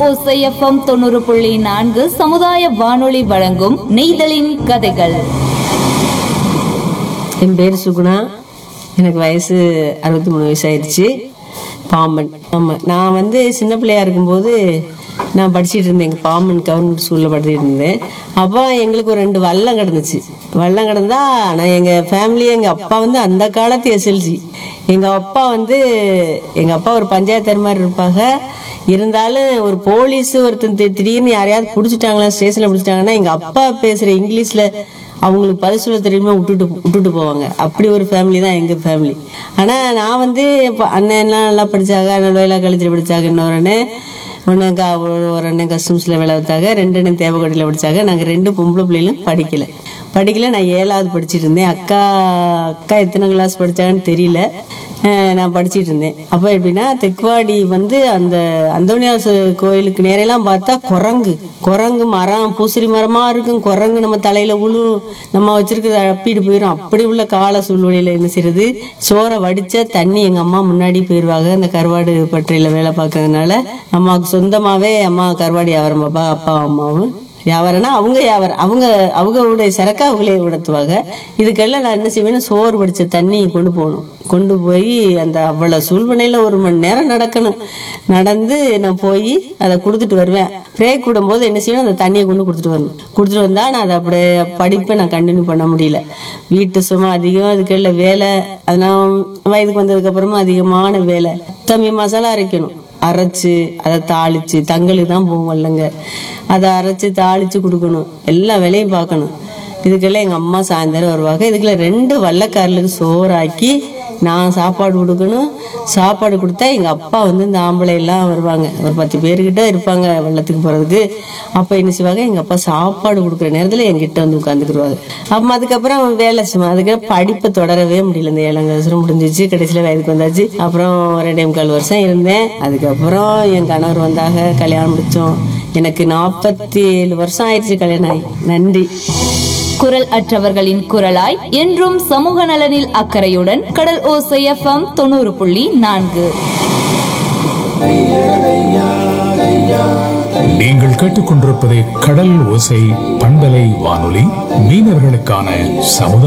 ஓசைஎஃப்எம் தொண்ணூறு புள்ளி நான்கு சமுதாய வானொலி வழங்கும் நெய்தலின் கதைகள் என் பேர் சுகுணா எனக்கு வயசு அறுபத்தி மூணு வயசு ஆயிடுச்சு பாம்பன் ஆமாம் நான் வந்து சின்ன பிள்ளையா இருக்கும்போது நான் படிச்சிட்டு இருந்தேன் எங்கள் பாம்பன் கவர்மெண்ட் ஸ்கூலில் படிச்சுட்டு இருந்தேன் அப்போ எங்களுக்கு ஒரு ரெண்டு வல்லம் கிடந்துச்சு வல்லம் கிடந்தா நான் எங்கள் ஃபேமிலி எங்கள் அப்பா வந்து அந்த காலத்து எஸ்எல்சி எங்கள் அப்பா வந்து எங்கள் அப்பா ஒரு பஞ்சாயத்தர் மாதிரி இருப்பாங்க இருந்தாலும் ஒரு போலீஸ் ஒருத்தன் தி- திடீர்னு யாரையாவது பிடிச்சிட்டாங்களா ஸ்டேஷனில் பிடிச்சிட்டாங்கன்னா எங்கள் அப்பா பேசுகிற இங்கிலீஷில் அவங்களுக்கு பதில் சொல்ல தெரியுமா விட்டுட்டு விட்டுட்டு போவாங்க அப்படி ஒரு ஃபேமிலி தான் எங்கள் ஃபேமிலி ஆனால் நான் வந்து இப்போ அண்ணன்லாம் நல்லா படித்தாங்க நடுவையில் கழிச்சில் படித்தாங்க இன்னொரு அண்ணன் ஒன்று க ஒரு அண்ணன் கஸ்டம்ஸில் வேலை பார்த்தாங்க ரெண்டு அண்ணன் தேவக்கோட்டையில் படித்தாங்க நாங்கள் ரெண்டு பொம்பளை பிள்ளைகளும் படிக்கல படிக்கல நான் ஏழாவது படிச்சிட்டு இருந்தேன் அக்கா அக்கா எத்தனை கிளாஸ் படித்தாங்கன்னு தெரியல அஹ் நான் படிச்சிட்டு இருந்தேன் அப்போ எப்படின்னா தெக்குவாடி வந்து அந்த அந்தோனியார் சு- கோயிலுக்கு நேரெல்லாம் பார்த்தா குரங்கு குரங்கு மரம் பூசரி மரமா இருக்கும் குரங்கு நம்ம தலையில உழு நம்ம வச்சிருக்கிறத அப்பிட்டு போயிடும் அப்படி உள்ள கால சூழ்நிலையில என்ன செய்யறது சோறை வடிச்ச தண்ணி எங்க அம்மா முன்னாடி போயிருவாங்க அந்த கருவாடு பட்டறையில வேலை பார்க்கறதுனால அம்மாவுக்கு சொந்தமாவே அம்மா கருவாடு வியாபாரம் பாப்பா அப்பா அம்மாவும் வியாபாரம்னா அவங்க வியாபாரம் அவங்க அவங்களுடைய சரக்கை அவங்களே உடத்துவாங்க இதுக்கெல்லாம் நான் என்ன செய்வேன்னா சோறு வடிச்ச தண்ணி கொண்டு போகணும் கொண்டு போய் அந்த அவ்வளோ சூழ்நிலையில் ஒரு மணி நேரம் நடக்கணும் நடந்து நான் போய் அதை கொடுத்துட்டு வருவேன் பிரேக் விடும்போது என்ன செய்யணும் அந்த தண்ணியை கொண்டு கொடுத்துட்டு வரணும் கொடுத்துட்டு வந்தா நான் அதை அப்படியே படிப்பை நான் கண்டினியூ பண்ண முடியல வீட்டு சும்மா அதிகம் அதுக்கெல்ல வேலை அதெல்லாம் வயதுக்கு வந்ததுக்கு அப்புறமா அதிகமான வேலை தம்பி மசாலா அரைக்கணும் அரைச்சு அதை தாளிச்சு தங்களுக்கு தான் போவோம் இல்லைங்க அதை அரைச்சு தாளிச்சு கொடுக்கணும் எல்லா வேலையும் பார்க்கணும் இதுக்கெல்லாம் எங்கள் அம்மா சாயந்தரம் வருவாங்க இதுக்குள்ள ரெண்டு வள்ளக்காரலுக்கு சோறாக்கி நான் சாப்பாடு கொடுக்கணும் சாப்பாடு கொடுத்தா எங்கள் அப்பா வந்து இந்த ஆம்பளை எல்லாம் வருவாங்க ஒரு பத்து பேர்கிட்ட இருப்பாங்க வெள்ளத்துக்கு போகிறதுக்கு அப்போ என்ன செய்வாங்க எங்கள் அப்பா சாப்பாடு கொடுக்குற நேரத்தில் என்கிட்ட வந்து உட்காந்துக்கிடுவாங்க அப்போ அதுக்கப்புறம் வேலை சும்மா அதுக்கப்புறம் படிப்பை தொடரவே முடியல இந்த ஏழாம் வருஷம் முடிஞ்சிச்சு கடைசியில் வயதுக்கு வந்தாச்சு அப்புறம் ரெண்டே முக்கால் வருஷம் இருந்தேன் அதுக்கப்புறம் என் கணவர் வந்தாங்க கல்யாணம் முடித்தோம் எனக்கு நாற்பத்தி ஏழு வருஷம் ஆயிடுச்சு கல்யாணம் ஆகி நன்றி குரல் அற்றவர்களின் குரலாய் என்றும் சமூக நலனில் அக்கறையுடன் கடல் ஓசை எஃப்எம் தொண்ணூறு புள்ளி நான்கு நீங்கள் கேட்டுக்கொண்டிருப்பது கடல் ஓசை பண்பலை வானொலி மீனவர்களுக்கான சமுதாய